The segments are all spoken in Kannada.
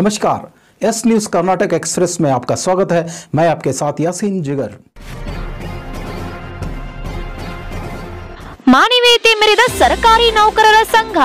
नमस्कार एस न्यूज कर्नाटक एक्सप्रेस में आपका स्वागत है मैं आपके साथ यासीन जिगर ಮಾನವೀಯತೆ ಮೆರೆದ ಸರ್ಕಾರಿ ನೌಕರರ ಸಂಘ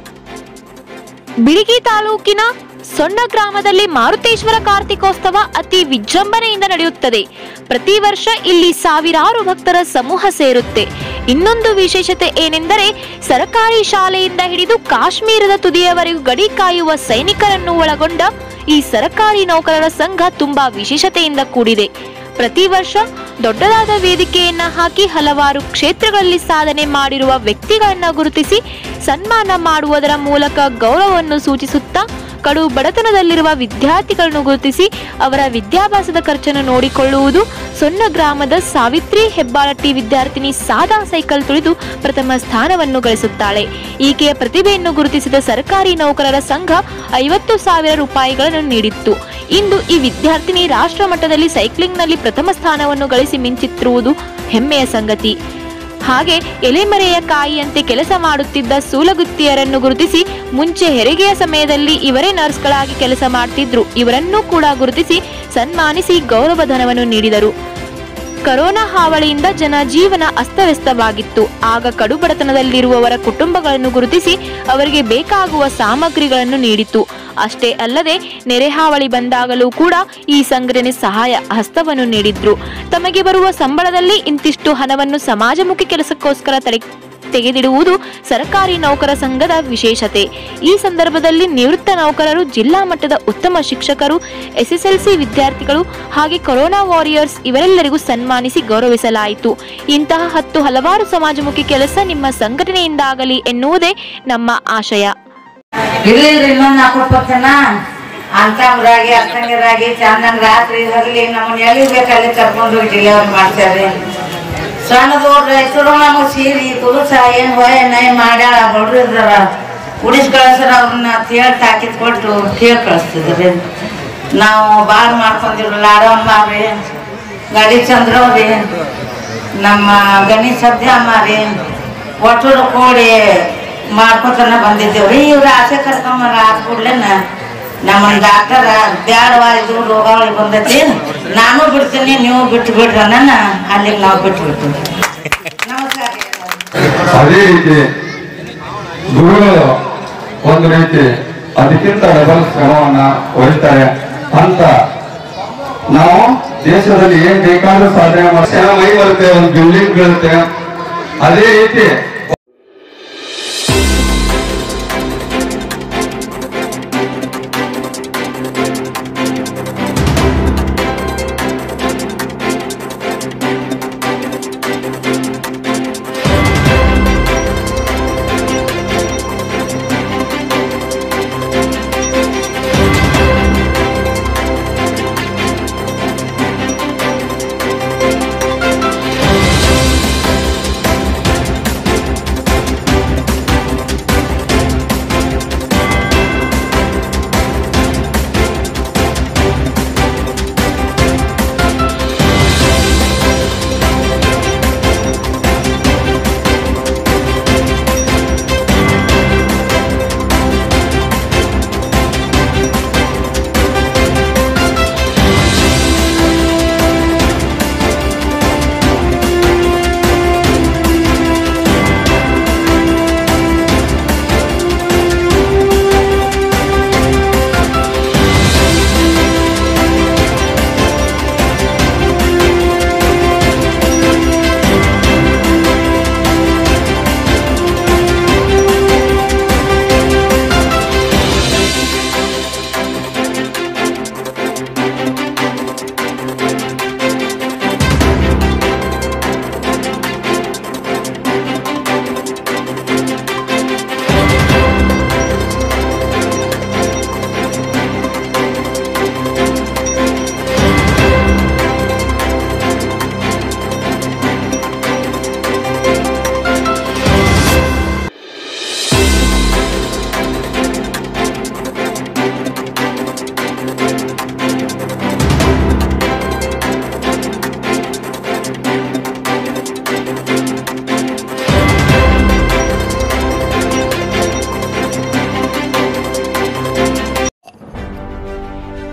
ಬಿಳಿಗಿ ತಾಲೂಕಿನ ಸೊಣ್ಣ ಗ್ರಾಮದಲ್ಲಿ ಮಾರುತೇಶ್ವರ ಕಾರ್ತಿಕೋತ್ಸವ ಅತಿ ವಿಜೃಂಭಣೆಯಿಂದ ನಡೆಯುತ್ತದೆ ಪ್ರತಿ ವರ್ಷ ಇಲ್ಲಿ ಸಾವಿರಾರು ಭಕ್ತರ ಸಮೂಹ ಸೇರುತ್ತೆ ಇನ್ನೊಂದು ವಿಶೇಷತೆ ಏನೆಂದರೆ ಸರ್ಕಾರಿ ಶಾಲೆಯಿಂದ ಹಿಡಿದು ಕಾಶ್ಮೀರದ ತುದಿಯವರೆಗೂ ಗಡಿ ಕಾಯುವ ಸೈನಿಕರನ್ನು ಒಳಗೊಂಡ ಈ ಸರ್ಕಾರಿ ನೌಕರರ ಸಂಘ ತುಂಬಾ ವಿಶೇಷತೆಯಿಂದ ಕೂಡಿದೆ ಪ್ರತಿ ವರ್ಷ ದೊಡ್ಡದಾದ ವೇದಿಕೆಯನ್ನ ಹಾಕಿ ಹಲವಾರು ಕ್ಷೇತ್ರಗಳಲ್ಲಿ ಸಾಧನೆ ಮಾಡಿರುವ ವ್ಯಕ್ತಿಗಳನ್ನ ಗುರುತಿಸಿ ಸನ್ಮಾನ ಮಾಡುವುದರ ಮೂಲಕ ಗೌರವವನ್ನು ಸೂಚಿಸುತ್ತಾ ಕಡು ಬಡತನದಲ್ಲಿರುವ ವಿದ್ಯಾರ್ಥಿಗಳನ್ನು ಗುರುತಿಸಿ ಅವರ ವಿದ್ಯಾಭ್ಯಾಸದ ಖರ್ಚನ್ನು ನೋಡಿಕೊಳ್ಳುವುದು ಸೊನ್ನ ಗ್ರಾಮದ ಸಾವಿತ್ರಿ ಹೆಬ್ಬಾಳಟ್ಟಿ ವಿದ್ಯಾರ್ಥಿನಿ ಸಾದಾ ಸೈಕಲ್ ತುಳಿದು ಪ್ರಥಮ ಸ್ಥಾನವನ್ನು ಗಳಿಸುತ್ತಾಳೆ ಈಕೆಯ ಪ್ರತಿಭೆಯನ್ನು ಗುರುತಿಸಿದ ಸರ್ಕಾರಿ ನೌಕರರ ಸಂಘ ಐವತ್ತು ಸಾವಿರ ರೂಪಾಯಿಗಳನ್ನು ನೀಡಿತ್ತು ಇಂದು ಈ ವಿದ್ಯಾರ್ಥಿನಿ ರಾಷ್ಟ್ರ ಮಟ್ಟದಲ್ಲಿ ಸೈಕ್ಲಿಂಗ್ನಲ್ಲಿ ಪ್ರಥಮ ಸ್ಥಾನವನ್ನು ಗಳಿಸಿ ಮಿಂಚಿತ್ತಿರುವುದು ಹೆಮ್ಮೆಯ ಸಂಗತಿ ಹಾಗೆ ಎಲೆಮರೆಯ ಕಾಯಿಯಂತೆ ಕೆಲಸ ಮಾಡುತ್ತಿದ್ದ ಸೂಲಗುತ್ತಿಯರನ್ನು ಗುರುತಿಸಿ ಮುಂಚೆ ಹೆರಿಗೆಯ ಸಮಯದಲ್ಲಿ ಇವರೇ ನರ್ಸ್ಗಳಾಗಿ ಕೆಲಸ ಮಾಡ್ತಿದ್ರು ಇವರನ್ನೂ ಕೂಡ ಗುರುತಿಸಿ ಸನ್ಮಾನಿಸಿ ಗೌರವ ಧನವನ್ನು ನೀಡಿದರು ಕರೋನಾ ಹಾವಳಿಯಿಂದ ಜನಜೀವನ ಅಸ್ತವ್ಯಸ್ತವಾಗಿತ್ತು ಆಗ ಕಡುಬಡತನದಲ್ಲಿರುವವರ ಕುಟುಂಬಗಳನ್ನು ಗುರುತಿಸಿ ಅವರಿಗೆ ಬೇಕಾಗುವ ಸಾಮಗ್ರಿಗಳನ್ನು ನೀಡಿತು ಅಷ್ಟೇ ಅಲ್ಲದೆ ನೆರೆ ಹಾವಳಿ ಬಂದಾಗಲೂ ಕೂಡ ಈ ಸಂಘಟನೆ ಸಹಾಯ ಹಸ್ತವನ್ನು ನೀಡಿದ್ರು ತಮಗೆ ಬರುವ ಸಂಬಳದಲ್ಲಿ ಇಂತಿಷ್ಟು ಹಣವನ್ನು ಸಮಾಜಮುಖಿ ಕೆಲಸಕ್ಕೋಸ್ಕರ ತಡೆ ತೆಗೆದಿಡುವುದು ಸರ್ಕಾರಿ ನೌಕರ ಸಂಘದ ವಿಶೇಷತೆ ಈ ಸಂದರ್ಭದಲ್ಲಿ ನಿವೃತ್ತ ನೌಕರರು ಜಿಲ್ಲಾ ಮಟ್ಟದ ಉತ್ತಮ ಶಿಕ್ಷಕರು ಎಸ್ಎಸ್ಎಲ್ಸಿ ವಿದ್ಯಾರ್ಥಿಗಳು ಹಾಗೆ ಕೊರೋನಾ ವಾರಿಯರ್ಸ್ ಇವರೆಲ್ಲರಿಗೂ ಸನ್ಮಾನಿಸಿ ಗೌರವಿಸಲಾಯಿತು ಇಂತಹ ಹತ್ತು ಹಲವಾರು ಸಮಾಜಮುಖಿ ಕೆಲಸ ನಿಮ್ಮ ಸಂಘಟನೆಯಿಂದಾಗಲಿ ಎನ್ನುವುದೇ ನಮ್ಮ ಆಶಯ ಇಲ್ಲ ಇಲ್ರಿ ಇನ್ನೊಂದ್ ನಾಲ್ಕು ಜನ ಅಂತಮ್ರಾಗಿ ಅಕ್ಕಂಗಿರಾಗಿ ಚಂದಂಗ್ ರಾತ್ರಿ ಹಗಲಿ ನಮ್ಮನ್ನ ಎಲ್ಲಿ ಬೇಕಲ್ಲಿ ಕರ್ಕೊಂಡು ಹೋಗಿ ಡೆಲಿವರಿ ಮಾಡ್ತಾರೆ ಸಣ್ಣದು ರೈತರು ನಮಗೆ ಸೀರಿ ತುಲಸ ಏನ್ ಹೊಯ ನೈ ಮಾಡ್ಯಾಳ ಬಡ್ರು ಇರ್ತಾರ ಉಡಿಸ್ ಕಳ್ಸರ ಅವ್ರನ್ನ ತೇಳ್ ತಾಕಿದ್ ಕೊಟ್ಟು ತೇಳ್ ಕಳಿಸ್ತಿದ್ರಿ ನಾವು ಭಾಳ ಮಾಡ್ಕೊಂಡಿವ್ರಿ ಲಾಡಮ್ಮ ರೀ ಗಾಡಿ ಚಂದ್ರವ್ರಿ ನಮ್ಮ ಗಣಿ ಸದ್ಯ ಅಮ್ಮ ರೀ ಒಟ್ಟು ಕೂಡಿ ಮಾಡ್ಕೊತನ ಬಂದಿದ್ದೇವ್ರಿ ಇವ್ರ ಆಸೆ ಕರ್ಕೊಂಬರ ಆದ ಕೂಡ್ಲೆನ ನಮ್ಮ ಡಾಕ್ಟರ ಬ್ಯಾಡವ ಇದು ರೋಗಾವಳಿ ಬಂದೈತಿ ನಾನು ಬಿಡ್ತೀನಿ ನೀವು ಬಿಟ್ಟು ಬಿಡ್ರಿ ನನ್ನ ಅಲ್ಲಿಗೆ ನಾವು ಬಿಟ್ಟು ಬಿಡ್ತೀವಿ ನಮಸ್ಕಾರ ರೀ. ಅದೇ ರೀತಿ ಗುರುಗಳು ಒಂದು ರೀತಿ ಅದಕ್ಕಿಂತ ಡಬಲ್ ಶ್ರಮವನ್ನ ವಹಿಸ್ತಾರೆ ಅಂತ ನಾವು ದೇಶದಲ್ಲಿ ಏನ್ ಬೇಕಾದ್ರೂ ಸಾಧನೆ ಮಾಡಿ ಚೆನ್ನಾಗ್ ಮೈ ಬರುತ್ತೆ ಒಂದು ಬಿಲ್ಡಿಂಗ್ ಬೀಳುತ್ತೆ ಅದೇ ರೀತಿ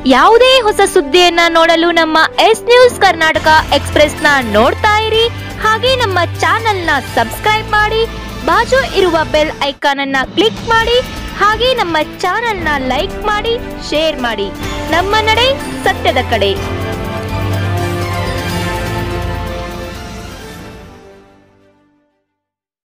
ಯಾವುದೇ ಹೊಸ ಸುದ್ದಿಯನ್ನ ನೋಡಲು ನಮ್ಮ ಎಸ್ ನ್ಯೂಸ್ ಕರ್ನಾಟಕ ಎಕ್ಸ್ಪ್ರೆಸ್ನ ನೋಡ್ತಾ ಇರಿ ಹಾಗೆ ನಮ್ಮ ಚಾನೆಲ್ನ ಸಬ್ಸ್ಕ್ರೈಬ್ ಮಾಡಿ ಬಾಜು ಇರುವ ಬೆಲ್ ಐಕಾನ್ ಅನ್ನ ಕ್ಲಿಕ್ ಮಾಡಿ ಹಾಗೆ ನಮ್ಮ ಚಾನೆಲ್ನ ಲೈಕ್ ಮಾಡಿ ಶೇರ್ ಮಾಡಿ ನಮ್ಮ ನಡೆ ಸತ್ಯದ ಕಡೆ